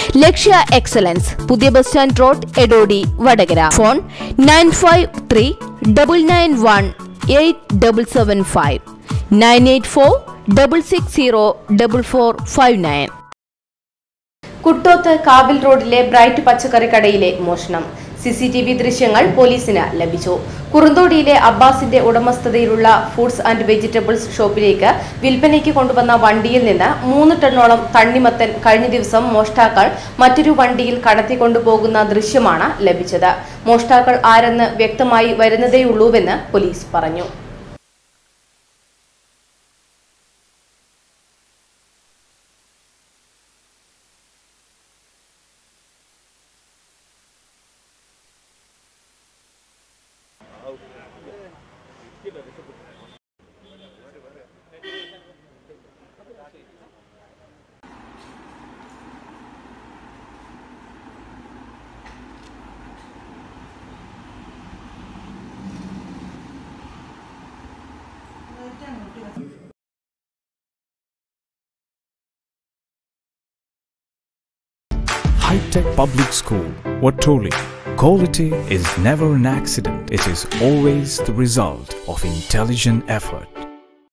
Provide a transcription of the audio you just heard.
ലക്ഷ്യ excellence പുതിയ bus stand road Edodi Vadakara phone nine five three double nine one eight double seven five nine eight four double six zero double four five nine Kuttoth കാവിൽ റോഡിലെ bright പച്ചക്കറി കടയിലെ മോഷണം C C T V ദൃശ്യങ്ങൾ പോലീസിന് ലഭിച്ചു കുറുന്തോടിയിലെ അബ്ബാസിന്റെ ഉടമസ്ഥതയിലുള്ള ഫ്രൂട്ട്സ് ആൻഡ് വെജിറ്റബിൾസ് ഷോപ്പിലേക്ക് വിൽപ്പനയ്ക്ക് കൊണ്ടുവന്ന വണ്ടിയിൽ നിന്ന് മൂന്ന് ടണ്ണോളം തണ്ണിമത്തൻ കഴിഞ്ഞ ദിവസം മോഷ്ടാക്കൾ മറ്റൊരു വണ്ടിയിൽ കടത്തിക്കൊണ്ടുപോകുന്ന ദൃശ്യമാണ് ലഭിച്ചത് മോഷ്ടാക്കൾ ആരെന്ന് വ്യക്തമായി വരുന്നതേയുള്ളൂവെന്ന് പോലീസ് പറഞ്ഞു High-Tech Public School, Watoli. Quality is never an accident. It is always the result of intelligent effort.